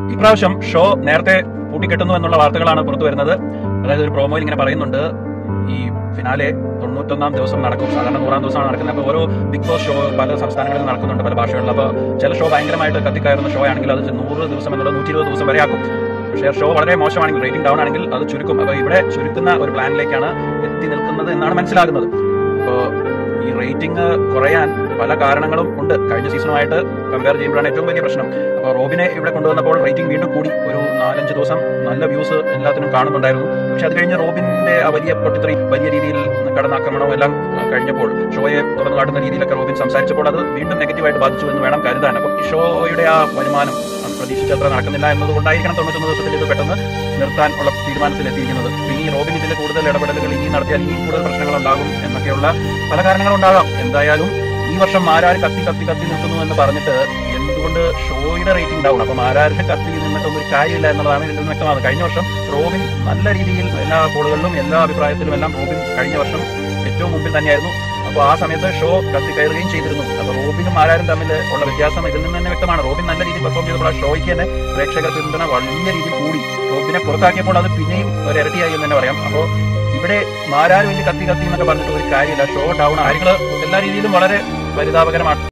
ഇപ്രാവശ്യം ഷോ നേരത്തെ കൂട്ടിക്കെട്ടുന്നു എന്നുള്ള വാർത്തകളാണ് പുറത്തു വരുന്നത് അതായത് ഒരു പ്രോമോയിൽ ഇങ്ങനെ പറയുന്നുണ്ട് ഈ ഫിനാലെ തൊണ്ണൂറ്റൊന്നാം ദിവസം നടക്കും സാധാരണ നൂറാം ദിവസമാണ് നടക്കുന്നത് അപ്പോൾ ഓരോ ബിഗ് ബോസ് ഷോ പല സംസ്ഥാനങ്ങളിൽ നടക്കുന്നുണ്ട് പല ഭാഷകളിൽ അപ്പോൾ ചില ഷോ ഭയങ്കരമായിട്ട് കത്തിക്കയറുന്ന ഷോ ആണെങ്കിൽ അത് നൂറ് ദിവസം എന്നുള്ളത് നൂറ്റി ഇരുപത് ദിവസം വരെ ആക്കും പക്ഷേ ഷോ വളരെ മോശമാണെങ്കിൽ റേറ്റിംഗ് ഡൗൺ ആണെങ്കിൽ അത് ചുരുക്കും അപ്പോൾ ഇവിടെ ചുരുക്കുന്ന ഒരു പ്ലാനിലേക്കാണ് എത്തി നിൽക്കുന്നത് എന്നാണ് മനസ്സിലാകുന്നത് അപ്പോൾ ഈ റേറ്റിംഗ് കുറയാൻ പല കാരണങ്ങളും ഉണ്ട് കഴിഞ്ഞ സീസണുമായിട്ട് കമ്പയർ ചെയ്യുമ്പോഴാണ് ഏറ്റവും വലിയ പ്രശ്നം അപ്പോൾ റോബിനെ ഇവിടെ കൊണ്ടുവന്നപ്പോൾ റേറ്റിംഗ് വീണ്ടും കൂടി ഒരു നാലഞ്ച് ദിവസം നല്ല വ്യൂസ് എല്ലാത്തിനും കാണുന്നുണ്ടായിരുന്നു പക്ഷെ അത് കഴിഞ്ഞ് റോബിന്റെ ആ വലിയ പൊട്ടിത്തെറി വലിയ രീതിയിൽ കടന്നാക്രമണവും എല്ലാം കഴിഞ്ഞപ്പോൾ ഷോയെ തുറന്നു കാട്ടുന്ന രീതിയിലൊക്കെ റോബിൻ സംസാരിച്ചപ്പോൾ അത് വീണ്ടും നെഗറ്റീവായിട്ട് ബാധിച്ചു എന്ന് വേണം കരുതാൻ അപ്പോൾ ഈ ഷോയുടെ ആ വരുമാനം പ്രതീക്ഷിച്ചത്ര നടക്കുന്നില്ല എന്നതുകൊണ്ടായിരിക്കണം തൊണ്ണൂറ്റൊന്ന് ദിവസത്തിൽ ഇത് പെട്ടെന്ന് നിർത്താൻ ഉള്ള തീരുമാനത്തിലെത്തിയിരിക്കുന്നത് ഇനി റോബിൻ ഇതിൽ കൂടുതൽ ഇടപെടലുകൾ ഇനി നടത്തിയാൽ ഇനി കൂടുതൽ പ്രശ്നങ്ങൾ ഉണ്ടാകും എന്നൊക്കെയുള്ള പല കാരണങ്ങളും ഉണ്ടാകാം എന്തായാലും ഈ വർഷം ആരാർ കത്തി കത്തി കത്തി നിൽക്കുന്നു എന്ന് പറഞ്ഞിട്ട് എന്തുകൊണ്ട് ഷോയുടെ റേറ്റിംഗ് ഡൗൺ അപ്പം ആരാരുടെ കത്തി നിന്നിട്ടൊന്നും ഒരു കാര്യമില്ല എന്നുള്ളതാണ് ഇതിൽ നിന്ന് വ്യക്തമാകുന്നത് കഴിഞ്ഞ വർഷം റോബിൻ നല്ല രീതിയിൽ എല്ലാ കോളുകളിലും എല്ലാ അഭിപ്രായത്തിലും എല്ലാം റോബിൻ കഴിഞ്ഞ വർഷം ഏറ്റവും മുമ്പിൽ തന്നെയായിരുന്നു അപ്പോൾ ആ സമയത്ത് ഷോ കത്തി കയറുകയും ചെയ്തിരുന്നു അപ്പോൾ റോബിനും ആരാരും തമ്മിൽ ഉള്ള വ്യത്യാസം ഇതിൽ നിന്ന് തന്നെ വ്യക്തമാണ് റോബിൻ നല്ല രീതിയിൽ പെർഫോം ചെയ്തപ്പോൾ ആ ഷോയ്ക്ക് തന്നെ പ്രേക്ഷകർ പിന്തുണ വലിയ രീതിയിൽ കൂടി റോബിനെ പുറത്താക്കിയപ്പോൾ അത് പിന്നെയും ഒരു ഇരട്ടിയായി എന്ന് തന്നെ പറയാം അപ്പോൾ ഇവിടെ മാരാർ വലിയ കത്തി കത്തി എന്നൊക്കെ പറഞ്ഞിട്ട് ഒരു കാര്യമില്ല ഷോ ഡൗൺ കാര്യങ്ങൾ എല്ലാ രീതിയിലും വളരെ പരിതാപകരമാണ്